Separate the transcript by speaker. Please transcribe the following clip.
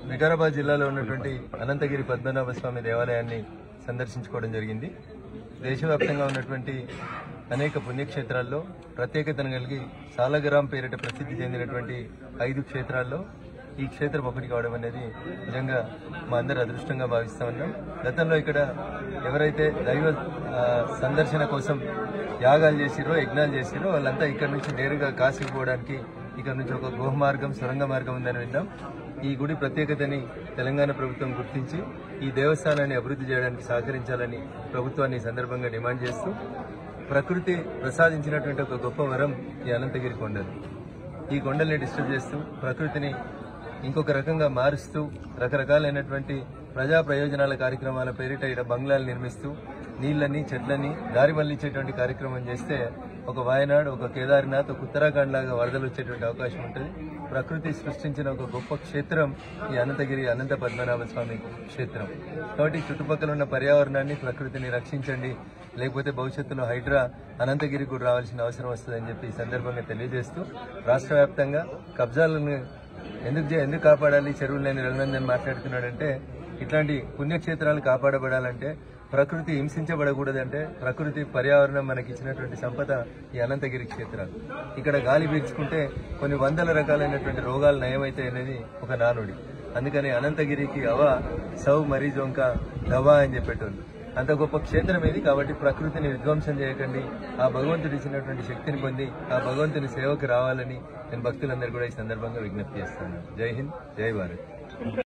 Speaker 1: వికారాబాద్ జిల్లాలో ఉన్నటువంటి అనంతగిరి పద్మనాభ స్వామి దేవాలయాన్ని సందర్శించుకోవడం జరిగింది దేశవ్యాప్తంగా ఉన్నటువంటి అనేక పుణ్యక్షేత్రాల్లో ప్రత్యేకతను కలిగి సాలగ్రామ్ పేరిట ప్రసిద్ధి చెందినటువంటి ఐదు క్షేత్రాల్లో ఈ క్షేత్రం ఒకటి కావడం అనేది నిజంగా మా అందరి అదృష్టంగా భావిస్తా ఉన్నాం గతంలో ఇక్కడ ఎవరైతే దైవ ఆ, సందర్శన కోసం యాగాలు చేసిరో యజ్ఞాలు చేసిరో వాళ్ళంతా ఇక్కడ నుంచి నేరుగా కాశీకి పోవడానికి ఇక్కడ నుంచి ఒక గృహ మార్గం సొరంగ మార్గం ఉందని విన్నాం ఈ గుడి ప్రత్యేకతని తెలంగాణ ప్రభుత్వం గుర్తించి ఈ దేవస్థానాన్ని అభివృద్ధి చేయడానికి సహకరించాలని ప్రభుత్వాన్ని ఈ సందర్భంగా డిమాండ్ చేస్తూ ప్రకృతి ప్రసాదించినటువంటి ఒక గొప్ప వరం ఈ అనంతగిరి కొండలు ఈ కొండల్ని డిస్టర్బ్ చేస్తూ ప్రకృతిని ఇంకొక రకంగా మారుస్తూ రకరకాలైనటువంటి ప్రజా ప్రయోజనాల కార్యక్రమాల పేరిట ఇక్కడ బంగ్లాలు నిర్మిస్తూ నీళ్ళని చెట్లని దారి మళ్లించేటువంటి కార్యక్రమం చేస్తే ఒక వాయనాడ్ ఒక కేదార్నాథ్ ఒక ఉత్తరాఖండ్ లాగా వరదలు వచ్చేటువంటి అవకాశం ఉంటుంది ప్రకృతి సృష్టించిన ఒక గొప్ప క్షేత్రం ఈ అనంతగిరి అనంత పద్మనాభ స్వామి క్షేత్రం కాబట్టి చుట్టుపక్కల ఉన్న పర్యావరణాన్ని ప్రకృతిని రక్షించండి లేకపోతే భవిష్యత్తులో హైడ్రా అనంతగిరి కూడా రావాల్సిన అవసరం వస్తుందని చెప్పి ఈ సందర్భంగా తెలియజేస్తూ రాష్ట్ర వ్యాప్తంగా కబ్జాలను ఎందుకు చే- ఎందుకు కాపాడాలి చెరువులు లేని రఘునందన్ మాట్లాడుతున్నాడంటే ఇట్లాంటి పుణ్యక్షేత్రాలు కాపాడబడాలంటే ప్రకృతి హింసించబడకూడదంటే ప్రకృతి పర్యావరణం మనకి ఇచ్చినటువంటి సంపద ఈ అనంతగిరి క్షేత్రాలు ఇక్కడ గాలి పీల్చుకుంటే కొన్ని వందల రకాలైనటువంటి రోగాలు నయమైతాయి అనేది ఒక నానుడి అందుకని అనంతగిరికి అవ సౌ మరీజొంక దవా అని చెప్పేటోళ్ళు అంత గొప్ప క్షేత్రం ఇది కాబట్టి ప్రకృతిని విధ్వంసం చేయకండి ఆ భగవంతుడు ఇచ్చినటువంటి శక్తిని పొంది ఆ భగవంతుని సేవకు రావాలని నేను భక్తులందరూ కూడా ఈ సందర్భంగా విజ్ఞప్తి చేస్తున్నాను జై హింద్ జై భారత్